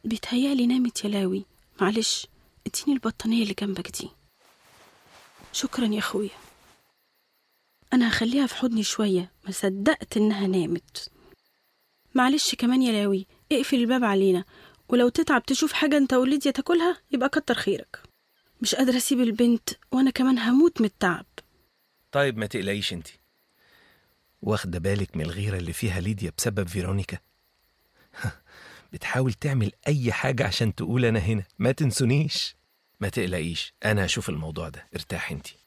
بيتهيألي نامت يا لاوي معلش اديني البطانية اللي جنبك دي شكرا يا اخويا انا هخليها في حضني شوية ما صدقت انها نامت معلش كمان يا لاوي اقفل الباب علينا ولو تتعب تشوف حاجة انت وليديا تاكلها يبقى كتر خيرك مش قادرة اسيب البنت وانا كمان هموت من التعب طيب ما تقلقيش انت واخدة بالك من الغيرة اللي فيها ليديا بسبب فيرونيكا بتحاول تعمل أي حاجة عشان تقول أنا هنا ما تنسونيش ما تقلقيش أنا هشوف الموضوع ده ارتاح انتي